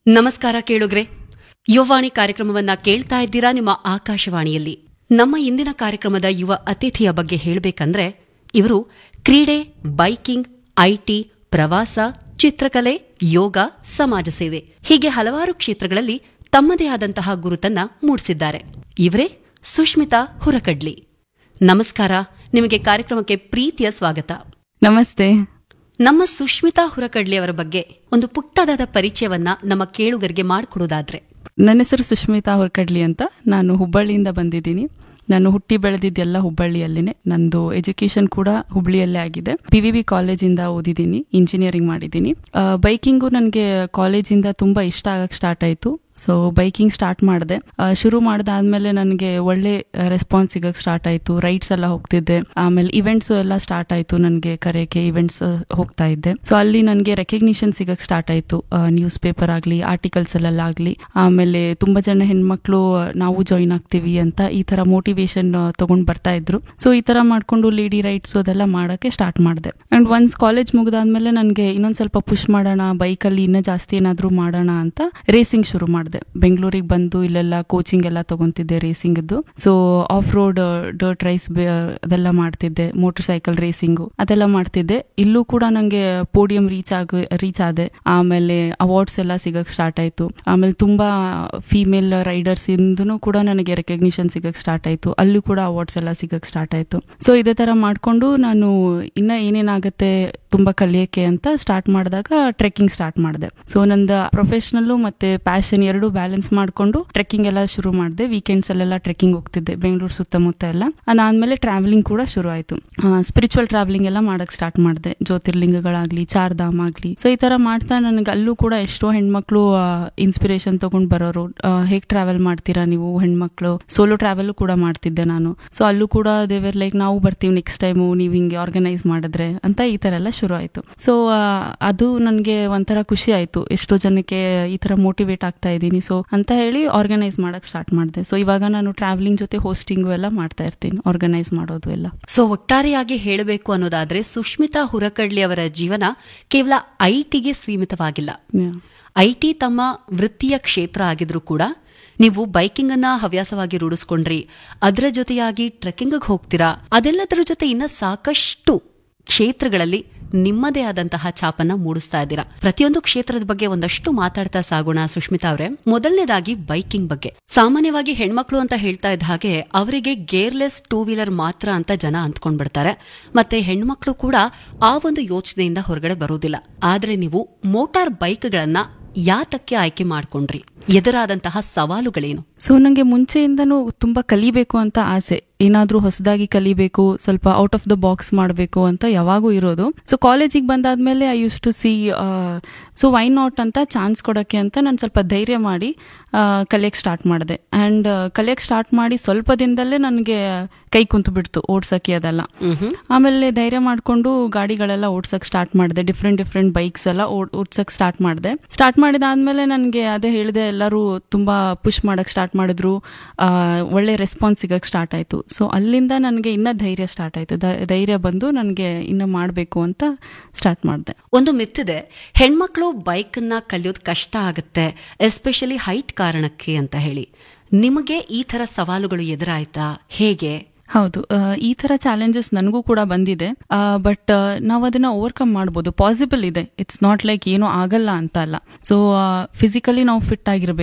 ನಮಸ್ಕಾರ ಕೇಳುಗ್ರೆ ಯುವವಾಣಿ ಕಾರ್ಯಕ್ರಮವನ್ನ ಕೇಳ್ತಾ ಇದ್ದೀರಾ ನಿಮ್ಮ ಆಕಾಶವಾಣಿಯಲ್ಲಿ ನಮ್ಮ ಇಂದಿನ ಕಾರ್ಯಕ್ರಮದ ಯುವ ಅತಿಥಿಯ ಬಗ್ಗೆ ಹೇಳಬೇಕಂದ್ರೆ ಇವರು ಕ್ರೀಡೆ ಬೈಕಿಂಗ್ ಐಟಿ ಪ್ರವಾಸ ಚಿತ್ರಕಲೆ ಯೋಗ ಸಮಾಜ ಸೇವೆ ಹೀಗೆ ಹಲವಾರು ಕ್ಷೇತ್ರಗಳಲ್ಲಿ ತಮ್ಮದೇ ಆದಂತಹ ಗುರುತನ್ನ ಮೂಡಿಸಿದ್ದಾರೆ ಇವರೇ ಸುಷ್ಮಿತಾ ಹುರಕಡ್ಲಿ ನಮಸ್ಕಾರ ನಿಮಗೆ ಕಾರ್ಯಕ್ರಮಕ್ಕೆ ಪ್ರೀತಿಯ ಸ್ವಾಗತ ನಮಸ್ತೆ ನಮ್ಮ ಸುಷ್ಮಿತಾ ಹುರಕಡ್ಲಿ ಅವರ ಬಗ್ಗೆ ಒಂದು ಪುಟ್ಟದಾದ ಪರಿಚಯವನ್ನ ನಮ್ಮ ಕೇಳುಗರಿಗೆ ಮಾಡಿಕೊಡೋದಾದ್ರೆ ನನ್ನ ಹೆಸರು ಸುಷ್ಮಿತಾ ಹೊರಕಡ್ಲಿ ಅಂತ ನಾನು ಹುಬ್ಬಳ್ಳಿಯಿಂದ ಬಂದಿದ್ದೀನಿ ನಾನು ಹುಟ್ಟಿ ಬೆಳೆದಿದ್ದೆಲ್ಲ ಹುಬ್ಬಳ್ಳಿಯಲ್ಲಿನೇ ನಂದು ಎಜುಕೇಶನ್ ಕೂಡ ಹುಬ್ಳಿಯಲ್ಲೇ ಆಗಿದೆ ಪಿ ವಿ ಬಿ ಕಾಲೇಜಿಂದ ಓದಿದ್ದೀನಿ ಇಂಜಿನಿಯರಿಂಗ್ ಮಾಡಿದ್ದೀನಿ ಬೈಕಿಂಗು ನನಗೆ ಕಾಲೇಜಿಂದ ತುಂಬ ಇಷ್ಟ ಆಗಕ್ಕೆ ಸ್ಟಾರ್ಟ್ ಆಯಿತು ಸೊ ಬೈಕಿಂಗ್ ಸ್ಟಾರ್ಟ್ ಮಾಡಿದೆ ಶುರು ಮಾಡಿದಾದ್ಮೇಲೆ ನನಗೆ ಒಳ್ಳೆ ರೆಸ್ಪಾನ್ಸ್ ಸಿಗಕ್ಕೆ ಸ್ಟಾರ್ಟ್ ಆಯಿತು ರೈಡ್ಸ್ ಎಲ್ಲ ಹೋಗ್ತಿದ್ದೆ ಆಮೇಲೆ ಇವೆಂಟ್ಸ್ ಎಲ್ಲ ಸ್ಟಾರ್ಟ್ ಆಯಿತು ನನಗೆ ಕರೆಗೆ ಇವೆಂಟ್ಸ್ ಹೋಗ್ತಾ ಇದ್ದೆ ಸೊ ಅಲ್ಲಿ ನನಗೆ ರೆಕಗ್ನಿಷನ್ ಸಿಗಕ್ಕೆ ಸ್ಟಾರ್ಟ್ ಆಯಿತು ನ್ಯೂಸ್ ಪೇಪರ್ ಆಗಲಿ ಆರ್ಟಿಕಲ್ಸ್ ಅಲ್ಲಾಗಲಿ ಆಮೇಲೆ ತುಂಬ ಜನ ಹೆಣ್ಮಕ್ಳು ನಾವು ಜಾಯಿನ್ ಆಗ್ತೀವಿ ಅಂತ ಈ ಥರ ಮೋಟಿವೇಶನ್ ತಗೊಂಡು ಬರ್ತಾ ಇದ್ರು ಸೊ ಈ ಥರ ಮಾಡ್ಕೊಂಡು ಲೇಡಿ ರೈಡ್ಸ್ ಅದೆಲ್ಲ ಮಾಡೋಕ್ಕೆ ಸ್ಟಾರ್ಟ್ ಮಾಡಿದೆ ಆ್ಯಂಡ್ ಒನ್ಸ್ ಕಾಲೇಜ್ ಮುಗಿದಾದ್ಮೇಲೆ ನನಗೆ ಇನ್ನೊಂದು ಸ್ವಲ್ಪ ಪುಷ್ ಮಾಡೋಣ ಬೈಕಲ್ಲಿ ಇನ್ನೂ ಜಾಸ್ತಿ ಏನಾದರೂ ಮಾಡೋಣ ಅಂತ ರೇಸಿಂಗ್ ಶುರು ಮಾಡಿದೆ ಬೆಂಗಳೂರಿಗೆ ಬಂದು ಇಲ್ಲೆಲ್ಲ ಕೋಚಿಂಗ್ ಎಲ್ಲ ತಗೊಂತಿದ್ದೆ ರೇಸಿಂಗ್ದು so off road dirt race ಅದೆಲ್ಲ ಮಾಡ್ತಿದ್ದೆ ಮೋಟರ್ ಸೈಕಲ್ ರೇಸಿಂಗು ಅದೆಲ್ಲ ಮಾಡ್ತಿದ್ದೆ ಇಲ್ಲೂ ಕೂಡ ನಂಗೆ ಪೋಡಿಯಂ ರೀಚ್ ಆಗ ರೀಚ್ ಆದೆ ಆಮೇಲೆ ಅವಾರ್ಡ್ಸ್ ಎಲ್ಲ ಸಿಗಕ್ ಸ್ಟಾರ್ಟ್ ಆಯ್ತು ಆಮೇಲೆ ತುಂಬಾ ಫೀಮೇಲ್ ರೈಡರ್ಸ್ ಇಂದೂ ಕೂಡ ನನಗೆ ರೆಕಗ್ನಿಷನ್ ಸಿಗಕ್ ಸ್ಟಾರ್ಟ್ ಆಯ್ತು ಅಲ್ಲೂ ಕೂಡ ಅವಾರ್ಡ್ಸ್ ಎಲ್ಲ ಸಿಗಕ್ ಸ್ಟಾರ್ಟ್ ಆಯ್ತು ಸೊ ಇದೇ ತರ ಮಾಡ್ಕೊಂಡು ನಾನು ಇನ್ನ ಏನೇನಾಗತ್ತೆ ತುಂಬಾ ಕಲಿಯಕ್ಕೆ ಅಂತ ಸ್ಟಾರ್ಟ್ ಮಾಡಿದಾಗ ಟ್ರೆಕ್ಕಿಂಗ್ ಸ್ಟಾರ್ಟ್ ಮಾಡಿದೆ ಸೊ ನಂದು ಪ್ರೊಫೆಷನಲ್ಲು ಮತ್ತೆ ಪ್ಯಾಷನ್ ಎರಡು ಬ್ಯಾಲೆನ್ಸ್ ಮಾಡ್ಕೊಂಡು ಟ್ರೆಕ್ಕಿಂಗ್ ಎಲ್ಲ ಶುರು ಮಾಡಿದೆ ವೀಕೆಂಡ್ಸ್ ಅಲ್ಲೆಲ್ಲ ಟ್ರೆಕ್ಕಿಂಗ್ ಹೋಗ್ತಿದ್ದೆ ಬೆಂಗಳೂರು ಸುತ್ತಮುತ್ತ ಎಲ್ಲ ಅದಾದ್ಮೇಲೆ ಟ್ರಾವೆಲಿಂಗ್ ಕೂಡ ಶುರು ಆಯ್ತು ಸ್ಪಿರಿಚುವಲ್ ಟ್ರಾವೆಲಿಂಗ್ ಎಲ್ಲ ಮಾಡಕ್ ಸ್ಟಾರ್ಟ್ ಮಾಡಿದೆ ಜ್ಯೋತಿರ್ಲಿಂಗಗಳಾಗ್ಲಿ ಚಾರ್ಧಾಮ್ ಆಗ್ಲಿ ಸೊ ಈ ತರ ಮಾಡ್ತಾ ನನಗೆ ಅಲ್ಲೂ ಕೂಡ ಎಷ್ಟೋ ಹೆಣ್ಮಕ್ಳು ಇನ್ಸ್ಪಿರೇಷನ್ ತಗೊಂಡ್ ಬರೋರು ಹೇಗ್ ಟ್ರಾವೆಲ್ ಮಾಡ್ತೀರಾ ನೀವು ಹೆಣ್ಮಕ್ಳು ಸೋಲೋ ಟ್ರಾವೆಲ್ ಕೂಡ ಮಾಡ್ತಿದ್ದೆ ನಾನು ಸೊ ಅಲ್ಲೂ ಕೂಡ ದೇವರ್ ಲೈಕ್ ನಾವು ಬರ್ತೀವಿ ನೆಕ್ಸ್ಟ್ ಟೈಮು ನೀವು ಹಿಂಗೆ ಆರ್ಗನೈಸ್ ಮಾಡಿದ್ರೆ ಅಂತ ಈ ತರ ಎಲ್ಲ ಶುರು ಆಯ್ತು ಸೊ ಅದು ನನಗೆ ಒಂಥರ ಖುಷಿ ಆಯ್ತು ಎಷ್ಟೋ ಜನಕ್ಕೆ ಈ ತರ ಮೋಟಿವೇಟ್ ಆಗ್ತಾ ಇದ್ದೀನಿ ಸೊ ಅಂತ ಹೇಳಿ ಆರ್ಗನೈಸ್ ಮಾಡಕ್ ಸ್ಟಾರ್ಟ್ ಮಾಡಿದೆ ಸೊ ಇವಾಗ ನಾನು ಟ್ರಾವೆಲಿಂಗ್ ಜೊತೆ ಹೋಸ್ಟಿಂಗು ಎಲ್ಲ ಮಾಡ್ತಾ ಇರ್ತೀನಿ ಆರ್ಗನೈಸ್ ಮಾಡೋದು ಎಲ್ಲ ಸೊ ಒಟ್ಟಾರೆಯಾಗಿ ಹೇಳಬೇಕು ಅನ್ನೋದಾದ್ರೆ ಸುಷ್ಮಿತಾ ಹುರಕಡ್ಲಿ ಅವರ ಜೀವನ ಕೇವಲ ಐಟಿಗೆ ಸೀಮಿತವಾಗಿಲ್ಲ Yeah. ಐಟಿ ತಮ್ಮ ವೃತ್ತಿಯ ಕ್ಷೇತ್ರ ಆಗಿದ್ರು ಕೂಡ ನೀವು ಬೈಕಿಂಗ್ ಅನ್ನ ಹವ್ಯಾಸವಾಗಿ ರೂಢಿಸ್ಕೊಂಡ್ರಿ ಅದರ ಜೊತೆಯಾಗಿ ಟ್ರೆಕ್ಕಿಂಗ್ ಹೋಗ್ತೀರಾ ಅದೆಲ್ಲದರ ಜೊತೆ ಇನ್ನ ಸಾಕಷ್ಟು ಕ್ಷೇತ್ರಗಳಲ್ಲಿ ನಿಮ್ಮದೇ ಆದಂತಹ ಛಾಪನ್ನ ಮೂಡಿಸ್ತಾ ಇದ್ದೀರಾ ಪ್ರತಿಯೊಂದು ಕ್ಷೇತ್ರದ ಬಗ್ಗೆ ಒಂದಷ್ಟು ಮಾತಾಡ್ತಾ ಸಾಗೋಣ ಸುಷ್ಮಿತಾ ಅವರೇ ಮೊದಲನೇದಾಗಿ ಬೈಕಿಂಗ್ ಬಗ್ಗೆ ಸಾಮಾನ್ಯವಾಗಿ ಹೆಣ್ಮಕ್ಳು ಅಂತ ಹೇಳ್ತಾ ಇದ್ದ ಹಾಗೆ ಅವರಿಗೆ ಗೇರ್ಲೆಸ್ ಟೂ ವೀಲರ್ ಮಾತ್ರ ಅಂತ ಜನ ಅಂದ್ಕೊಂಡ್ಬಿಡ್ತಾರೆ ಮತ್ತೆ ಹೆಣ್ಮಕ್ಳು ಕೂಡ ಆ ಒಂದು ಯೋಚನೆಯಿಂದ ಹೊರಗಡೆ ಬರೋದಿಲ್ಲ ಆದ್ರೆ ನೀವು ಮೋಟಾರ್ ಬೈಕ್ಗಳನ್ನ ಯಾತಕ್ಕೆ ಆಯ್ಕೆ ಮಾಡ್ಕೊಂಡ್ರಿ ಎದುರಾದಂತಹ ಸವಾಲುಗಳೇನು ಸೊ ನನಗೆ ಮುಂಚೆಯಿಂದನೂ ತುಂಬಾ ಕಲಿಬೇಕು ಅಂತ ಆಸೆ ಏನಾದ್ರೂ ಹೊಸದಾಗಿ ಕಲಿಬೇಕು ಸ್ವಲ್ಪ ಔಟ್ ಆಫ್ ದ ಬಾಕ್ಸ್ ಮಾಡಬೇಕು ಅಂತ ಯಾವಾಗೂ ಇರೋದು ಸೊ ಕಾಲೇಜಿಗೆ ಬಂದಾದ್ಮೇಲೆ I use to see so why not ಅಂತ ಚಾನ್ಸ್ ಕೊಡೋಕ್ಕೆ ಅಂತ ನಾನು ಸ್ವಲ್ಪ ಧೈರ್ಯ ಮಾಡಿ ಕಲಿಯಕ್ಕೆ ಸ್ಟಾರ್ಟ್ ಮಾಡಿದೆ ಆ್ಯಂಡ್ ಕಲಿಯಕ್ಕೆ ಸ್ಟಾರ್ಟ್ ಮಾಡಿ ಸ್ವಲ್ಪ ದಿನದಲ್ಲೇ ನನಗೆ ಕೈ ಕುಂತು ಬಿಡ್ತು ಓಡ್ಸಕ್ಕೆ ಅದೆಲ್ಲ ಆಮೇಲೆ ಧೈರ್ಯ ಮಾಡಿಕೊಂಡು ಗಾಡಿಗಳೆಲ್ಲ ಓಡ್ಸಕ್ ಸ್ಟಾರ್ಟ್ ಮಾಡಿದೆ ಡಿಫ್ರೆಂಟ್ ಡಿಫ್ರೆಂಟ್ ಬೈಕ್ಸ್ ಎಲ್ಲ ಓಡ್ಸಕ್ ಸ್ಟಾರ್ಟ್ ಮಾಡಿದೆ ಸ್ಟಾರ್ಟ್ ಮಾಡಿದಾದ್ಮೇಲೆ ನನಗೆ ಅದೇ ಹೇಳಿದೆ ಎಲ್ಲರೂ ತುಂಬಾ ಪುಷ್ ಮಾಡಕ್ ಸ್ಟಾರ್ಟ್ ಮಾಡಿದ್ರು ಆ, ಒಳ್ಳೆ ರೆಸ್ಪಾನ್ಸ್ ಸಿಗಕ್ ಸ್ಟಾರ್ಟ್ ಆಯ್ತು ಸೊ ಅಲ್ಲಿಂದ ನನಗೆ ಇನ್ನ ಧೈರ್ಯ ಸ್ಟಾರ್ಟ್ ಆಯ್ತು ಧ- ಧೈರ್ಯ ಬಂದು ನನಗೆ ಇನ್ನ ಮಾಡಬೇಕು ಅಂತ ಸ್ಟಾರ್ಟ್ ಮಾಡಿದೆ ಒಂದು ಮಿತ್ತಿದೆ ಹೆಣ್ಮಕ್ಳು ಬೈಕ್ ಅನ್ನ ಕಲಿಯೋದು ಕಷ್ಟ ಆಗುತ್ತೆ ಎಸ್ಪೆಷಲಿ ಹೈಟ್ ಕಾರಣಕ್ಕೆ ಅಂತ ಹೇಳಿ ನಿಮಗೆ ಈ ತರ ಸವಾಲುಗಳು ಎದುರಾಯ್ತಾ ಹೇಗೆ ಹೌದು ಆ, ಈ ತರ ಚಾಲೆಂಜಸ್ ನನಗೂ ಕೂಡ ಬಂದಿದೆ ಬಟ್ ನಾವು ಅದನ್ನ ಓವರ್ಕಮ್ ಮಾಡ್ಬೋದು ಪಾಸಿಬಲ್ ಇದೆ ಇಟ್ಸ್ ನಾಟ್ ಲೈಕ್ ಏನೂ ಆಗಲ್ಲ ಅಂತ ಅಲ್ಲ ಸೊ ಫಿಸಿಕಲಿ ನಾವು ಫಿಟ್ ಆಗಿರ್ಬೇಕು